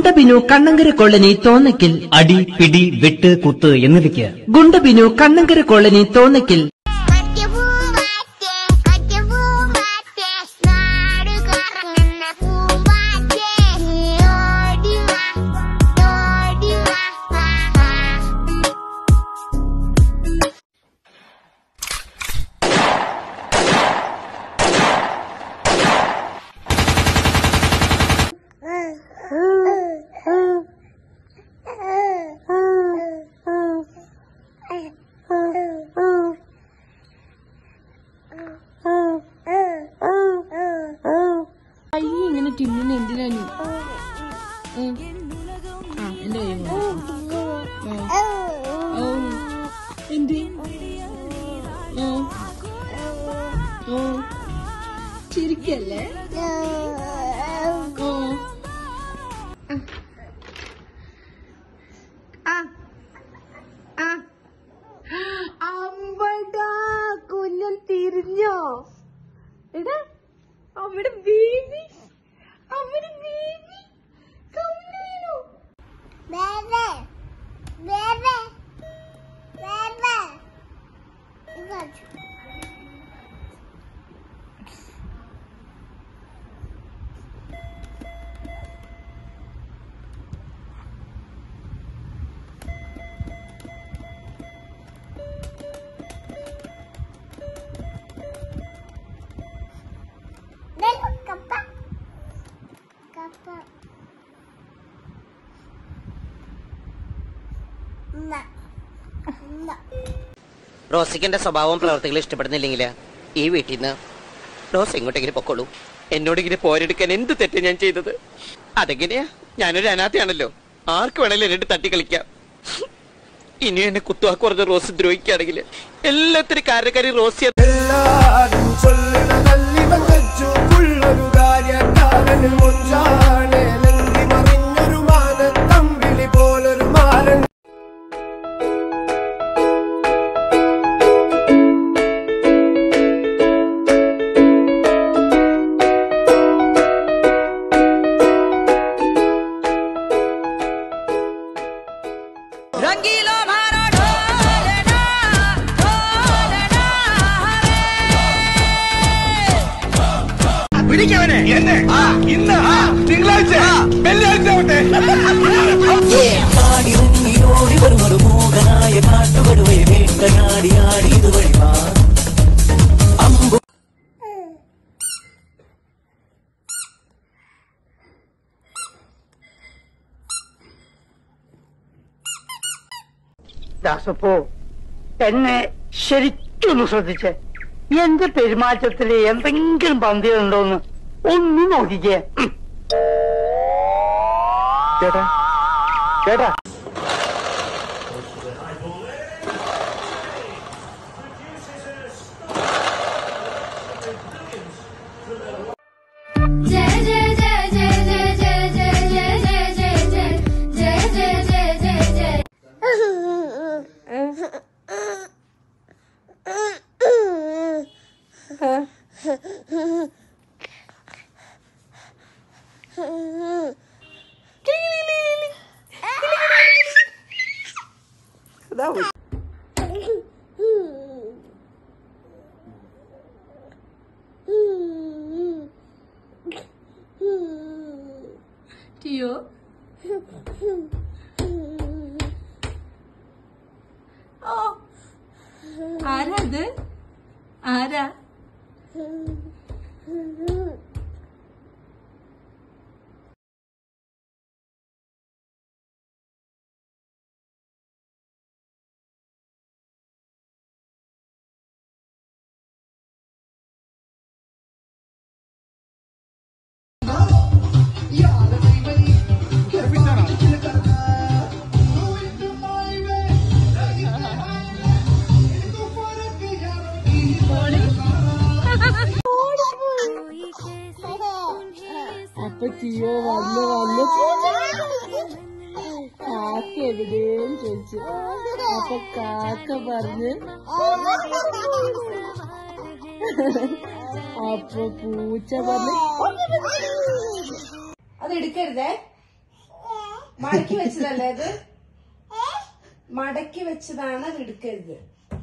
ഗുണ്ടബിനു Kannankara colony Thonnakkal അടി പിടി വെട്ട് കുത്ത് എന്നിവയ്ക്ക് ഗുണ്ടബിനു കണ്ണങ്കര കോളനി തോന്നയ്ക്കൽ പൂമ്പാറ്റേ അറ്റ പൂമ്പാറ്റേ നാട് കറങ്ങുന്ന പൂമ്പാറ്റേ ഓടി വാ ഓടി വാ വാ വാ കൈ ഇങ്ങനെ തിന്നുന്ന എന്തിനാണ് ഉം. ആ എന്റെ കൈ കൊണ്ട്. ആ. ഓ. എന്ത് ആ. ആ. ചിരിക്കല്ലേ ഓ. ആ. ആ. അമ്പടാ കുഞ്ഞൻ തിരിഞ്ഞോ എടാ അവിടെ ബേബി അവിടെ ബേബി കമ്മലോ ബേബേ ബേബേ ബേബേ ഇങ്ങോട്ട് Ven, capa. Capa. Na. Na. റോസിക്കന്റെ സ്വഭാവവും പ്രവർത്തികളും ഇഷ്ടപ്പെടുന്നില്ലെങ്കിൽ ഈ വീട്ടിൽ നിന്ന് റോസ് എങ്ങോട്ടെങ്കിലും പൊക്കോളൂ എന്നോട് ഇങ്ങനെ പോരെടുക്കാൻ എന്ത് തെറ്റ് ഞാൻ ചെയ്തത് അതെങ്ങനെയാ ഞാനൊരു അനാഥയാണല്ലോ ആർക്ക് വേണേലും എന്നിട്ട് തട്ടി കളിക്കാം ഇനി എന്നെ കുത്തുവാക്ക് പറഞ്ഞ റോസ് ദ്രോഹിക്കുകയാണെങ്കിൽ എല്ലാത്തിനും കാരണക്കാരി റോസി എല്ലാരും ചൊല്ലണതല്ലിവൻ തെച്ചുള്ളൊരു കാര്യക്കാരന് മുഞ്ചാണ് ലങ്കി മറിഞ്ഞൊരു മാനത്തമ്പിളി പോലൊരു മാരൻ ദാസപ്പോ എന്നെ ശരിക്കൊന്ന് ശ്രദ്ധിച്ചേ എന്റെ പെരുമാറ്റത്തില് എന്തെങ്കിലും പന്തികളുണ്ടോന്ന് ഒന്ന് നോക്കിക്കേ ഉം. ചേട്ടാ ചേട്ടാ जय जय जय जय जय जय जय जय जय जय जय जय जय जय जय ടിയോ ഓ ആരാ ഇത് ആരാ അപ്പൊ ടിയോ വന്ന് വന്ന് കാക്ക എവിടെയും ചോദിച്ചു അപ്പൊ കാക്ക പറഞ്ഞ് അപ്പൊ പൂച്ച പറഞ്ഞ് അത് എടുക്കരുതേ മടക്കി വെച്ചതല്ലേ അത് മടക്കി വെച്ചതാണ് അത് എടുക്കരുത്